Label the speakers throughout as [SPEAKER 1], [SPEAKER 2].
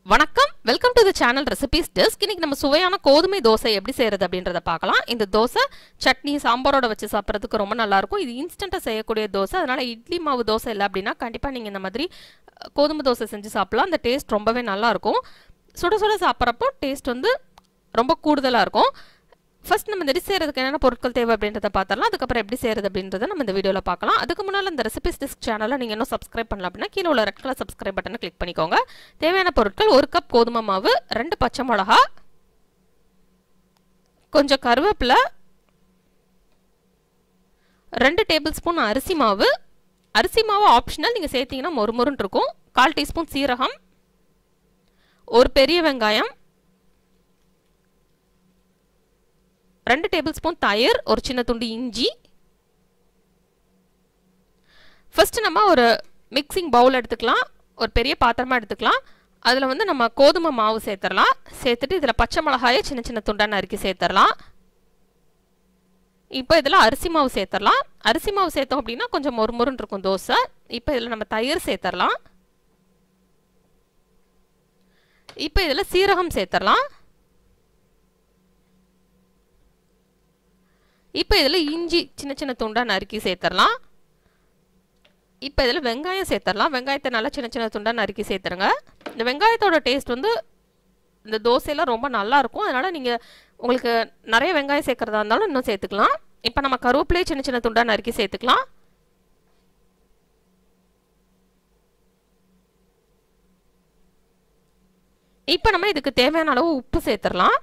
[SPEAKER 1] வணக்கம் welcome to the channel recipes desk இன்னைக்கு நம்ம சுவையான கோதுமை தோசை எப்படி செய்யறது அப்படின்றத பார்க்கலாம் இந்த தோசை சட்னி சாம்பாரோட வச்சு சாப்பிட்றதுக்கு ரொம்ப நல்லா இருக்கும் இது இன்ஸ்டண்ட்டாக செய்யக்கூடிய தோசை அதனால இட்லி மாவு தோசை இல்லை அப்படின்னா கண்டிப்பாக நீங்கள் இந்த மாதிரி அஹ், கோதுமை தோசை செஞ்சு சாப்பிடலாம் அந்த டேஸ்ட் ரொம்பவே நல்லா இருக்கும் சுட சுட சாப்பிட்றப்போ டேஸ்ட் வந்து ரொம்ப கூடுதலாக இருக்கும் ஃபர்ஸ்ட் நம்ம இந்த டிஷ் செய்கிறதுக்கு என்னென்ன பொருட்கள் தேவை அப்படின்றத பார்த்துடலாம் அதுக்கப்புறம் எப்படி செய்கிறது அப்படின்றத நம்ம இந்த வீடியோவில் பார்க்கலாம் அதுக்கு முன்னால் இந்த ரெசிபிஸ் டிஸ்க் சேனலை நீங்கள் இன்னும் சப்ஸ்கிரைப் பண்ணல அப்படின்னா கீழே உள்ள ரெட் கலர் சப்ஸ்கிரைப் பட்டனை கிளிக் பண்ணிக்கோங்க தேவையான பொருட்கள் ஒரு கப் கோதுமை மாவு ரெண்டு பச்சை மிளகா கொஞ்சம் கருவேப்பிலை ரெண்டு டேபிள் ஸ்பூன் அரிசி மாவு அரிசி மாவு ஆப்ஷனல் நீங்கள் சேர்த்தீங்கன்னா மொறுமொறுன்னு இருக்கும் கால் டீஸ்பூன் சீரகம் ஒரு பெரிய வெங்காயம் ரெண்டு டேபிள் ஸ்பூன் தயிர் ஒரு சின்ன துண்டு இஞ்சி ஃபர்ஸ்ட் நம்ம ஒரு மிக்சிங் பவுல் எடுத்துக்கலாம் ஒரு பெரிய பாத்திரமா எடுத்துக்கலாம் அதில் வந்து நம்ம கோதுமை மாவு சேர்த்துடலாம் சேர்த்துட்டு இதில் பச்சை மிளகாயை சின்ன சின்ன துண்டா நறுக்கி சேர்த்துடலாம் இப்போ இதில் அரிசி மாவு சேர்த்துடலாம் அரிசி மாவு சேர்த்தோம் அப்படின்னா கொஞ்சம் மொறுமொறுன்னு இருக்கும் தோசை இப்போ இதில் நம்ம தயிர் சேர்த்துடலாம் இப்போ இதில் சீரகம் சேர்த்துடலாம் இப்போ இதில் இஞ்சி சின்ன சின்ன துண்டாக நறுக்கி சேர்த்துடலாம் இப்போ இதில் வெங்காயம் சேர்த்துடலாம் வெங்காயத்தை நல்லா சின்ன சின்ன துண்டாக நறுக்கி சேர்த்துருங்க இந்த வெங்காயத்தோட டேஸ்ட் வந்து இந்த தோசையெல்லாம் ரொம்ப நல்லா இருக்கும் அதனால் நீங்கள் உங்களுக்கு நிறைய வெங்காயம் சேர்க்குறதா இருந்தாலும் இன்னும் சேர்த்துக்கலாம் இப்போ நம்ம கருவேப்பிலையை சின்ன சின்ன துண்டாக நறுக்கி சேர்த்துக்கலாம் இப்போ நம்ம இதுக்கு தேவையான அளவு உப்பு சேர்த்துடலாம்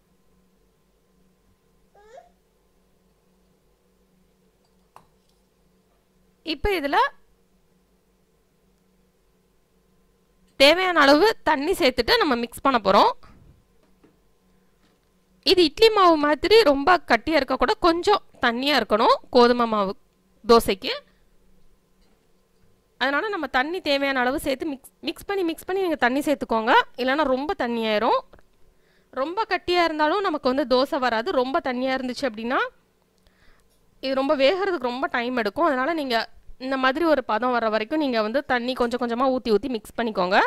[SPEAKER 1] இப்போ இதில் தேவையான அளவு தண்ணி சேர்த்துட்டு நம்ம மிக்ஸ் பண்ண போகிறோம் இது இட்லி மாவு மாதிரி ரொம்ப கட்டியாக இருக்கக்கூட கொஞ்சம் தண்ணியாக இருக்கணும் கோதுமை மாவு தோசைக்கு அதனால் நம்ம தண்ணி தேவையான அளவு சேர்த்து மிக்ஸ் மிக்ஸ் பண்ணி மிக்ஸ் பண்ணி நீங்கள் தண்ணி சேர்த்துக்கோங்க இல்லைன்னா ரொம்ப தண்ணியாயிரும் ரொம்ப கட்டியாக இருந்தாலும் நமக்கு வந்து தோசை வராது ரொம்ப தண்ணியாக இருந்துச்சு அப்படின்னா இது ரொம்ப வேகிறதுக்கு ரொம்ப டைம் எடுக்கும் அதனால் நீங்கள் இந்த மாதிரி ஒரு பதம் வர வரைக்கும் நீங்கள் வந்து தண்ணி கொஞ்சம் கொஞ்சமாக ஊற்றி ஊற்றி மிக்ஸ் பண்ணிக்கோங்க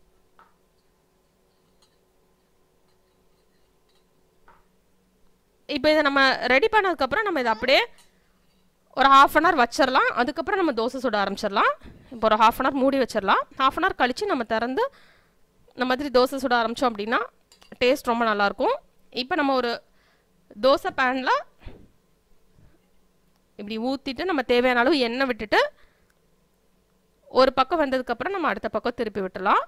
[SPEAKER 1] இப்போ இதை நம்ம ரெடி பண்ணதுக்கப்புறம் நம்ம இதை அப்படியே ஒரு ஹாஃப் அன் ஹவர் வச்சிடலாம் அதுக்கப்புறம் நம்ம தோசை சுட ஆரம்பிச்சிடலாம் இப்போ ஒரு ஹாஃப் அன் ஹவர் மூடி வச்சிடலாம் ஹாஃப் அன் ஹவர் கழித்து நம்ம திறந்து இந்த மாதிரி தோசை சுட ஆரம்பித்தோம் அப்படின்னா டேஸ்ட் ரொம்ப நல்லாயிருக்கும் இப்போ நம்ம ஒரு தோசை பேனில் இப்படி ஊற்றிட்டு நம்ம தேவையான அளவு எண்ணெய் விட்டுட்டு ஒரு பக்கம் வந்ததுக்கப்புறம் நம்ம அடுத்த பக்கம் திருப்பி விட்டுலாம்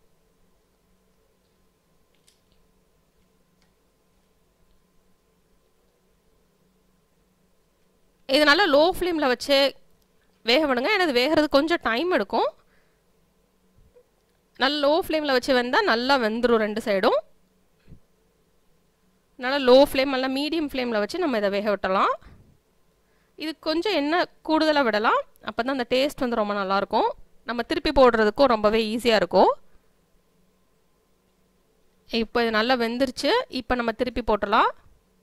[SPEAKER 1] இது நல்லா லோ ஃப்ளேமில் வச்சு வேக விடுங்க ஏன்னா இது வேகிறது கொஞ்சம் டைம் எடுக்கும் நல்லா லோ ஃப்ளேமில் வச்சு வெந்தால் நல்லா வெந்துடும் ரெண்டு சைடும் நல்லா லோ ஃப்ளேம் நல்லா மீடியம் ஃப்ளேமில் வச்சு நம்ம இதை வேக விட்டலாம் இது கொஞ்சம் எண்ணெய் கூடுதலாக விடலாம் அப்போ தான் அந்த டேஸ்ட் வந்து ரொம்ப நல்லாயிருக்கும் நம்ம திருப்பி போடுறதுக்கும் ரொம்பவே ஈஸியாக இருக்கும் இப்போ இது நல்லா வெந்துருச்சு இப்போ நம்ம திருப்பி போட்டலாம்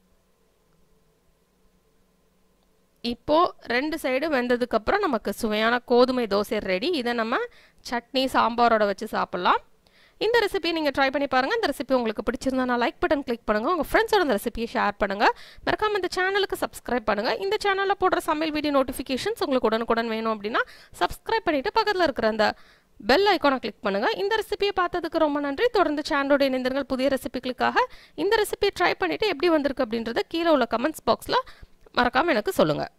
[SPEAKER 1] இப்போது ரெண்டு சைடு வெந்ததுக்கப்புறம் நமக்கு சுவையான கோதுமை தோசை ரெடி இதை நம்ம சட்னி சாம்பாரோட வச்சு சாப்பிட்லாம் இந்த ரெசிபியை நீங்கள் ட்ரை பண்ணி பாருங்கள் இந்த ரெசிபி உங்களுக்கு பிடிச்சிருந்தா நான் லைக் பட்டன் கிளிக் பண்ணுங்கள் உங்கள் ஃப்ரெண்ட்ஸோட இந்த ரெசிபியை ஷேர் பண்ணுங்கள் மறக்காம இந்த சேனலுக்கு சப்ஸ்கிரைப் பண்ணுங்கள் இந்த சேனலில் போடுற சமையல் வீடியோ நோட்டிஃபிகேஷன்ஸ் உங்களுக்கு உடனுக்குடன் வேணும் அப்படின்னா சப்ஸ்கிரைப் பண்ணிவிட்டு பக்கத்தில் இருக்கிற அந்த பெல் ஐக்கானை கிளிக் பண்ணுங்கள் இந்த ரெசிபியை பார்த்ததுக்கு ரொம்ப நன்றி தொடர்ந்து சேனலோட இணைந்தர்கள் புதிய ரெசிபிகளுக்காக இந்த ரெசிபியை ட்ரை பண்ணிவிட்டு எப்படி வந்திருக்கு அப்படின்றத கீழே உள்ள கமெண்ட்ஸ் பாக்ஸில் மறக்காமல் எனக்கு சொல்லுங்கள்